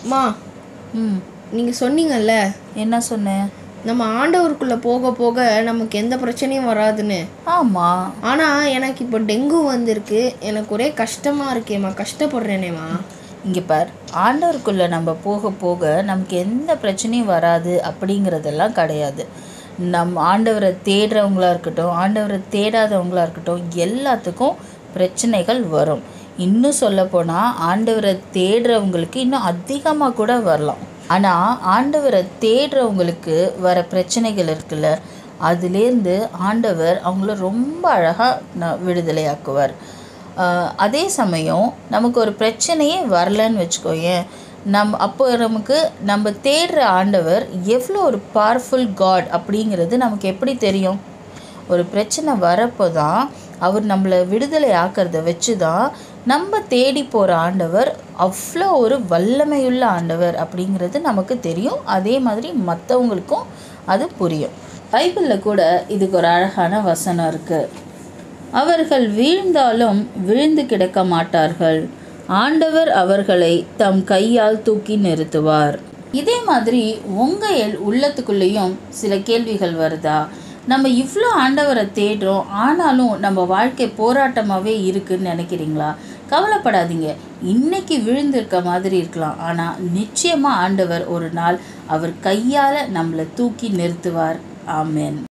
மா ம் நீங்கள் சொன்னீங்கல்ல என்ன சொன்னேன் நம்ம ஆண்டவருக்குள்ளே போக போக நமக்கு எந்த பிரச்சனையும் வராதுன்னு ஆமாம் ஆனால் எனக்கு இப்போ டெங்கு வந்திருக்கு எனக்கு ஒரே கஷ்டமாக இருக்கேம்மா கஷ்டப்படுறேனேம்மா இங்கே பார் ஆண்டவருக்குள்ளே நம்ம போக போக நமக்கு எந்த பிரச்சனையும் வராது அப்படிங்கிறதெல்லாம் கிடையாது நம் ஆண்டவரை தேடுறவங்களா இருக்கட்டும் ஆண்டவரை தேடாதவங்களா இருக்கட்டும் எல்லாத்துக்கும் பிரச்சனைகள் வரும் இன்னும் சொல்லப்போனால் ஆண்டவரை தேடுறவங்களுக்கு இன்னும் அதிகமாக கூட வரலாம் ஆனால் ஆண்டவரை தேடுறவங்களுக்கு வர பிரச்சனைகள் இருக்குல்ல அதுலேருந்து ஆண்டவர் அவங்கள ரொம்ப அழகாக விடுதலையாக்குவார் ஆஹ் அதே சமயம் நமக்கு ஒரு பிரச்சனையே வரலன்னு வச்சுக்கோயேன் நம் அப்போ நமக்கு நம்ம தேடுற ஆண்டவர் எவ்வளோ ஒரு பவர்ஃபுல் காட் அப்படிங்கிறது நமக்கு எப்படி தெரியும் ஒரு பிரச்சனை வரப்போ தான் அவர் நம்மளை விடுதலை ஆக்கிறத வச்சு தான் நம்ம தேடி போகிற ஆண்டவர் அவ்வளோ ஒரு வல்லமையுள்ள ஆண்டவர் அப்படிங்கிறது நமக்கு தெரியும் அதே மாதிரி மற்றவங்களுக்கும் அது புரியும் பைபிளில் கூட இதுக்கு ஒரு அழகான வசனம் இருக்குது அவர்கள் வீழ்ந்தாலும் விழுந்து கிடக்க மாட்டார்கள் ஆண்டவர் அவர்களை தம் கையால் தூக்கி நிறுத்துவார் இதே மாதிரி உங்கள் எல் உள்ளத்துக்குள்ளேயும் சில கேள்விகள் வருதா நம்ம இவ்வளோ ஆண்டவரை தேடுறோம் ஆனாலும் நம்ம வாழ்க்கை போராட்டமாகவே இருக்குன்னு நினைக்கிறீங்களா கவலைப்படாதீங்க இன்னைக்கு விழுந்திருக்க மாதிரி இருக்கலாம் ஆனால் நிச்சயமாக ஆண்டவர் ஒரு நாள் அவர் கையால் நம்மளை தூக்கி நிறுத்துவார் ஆமென்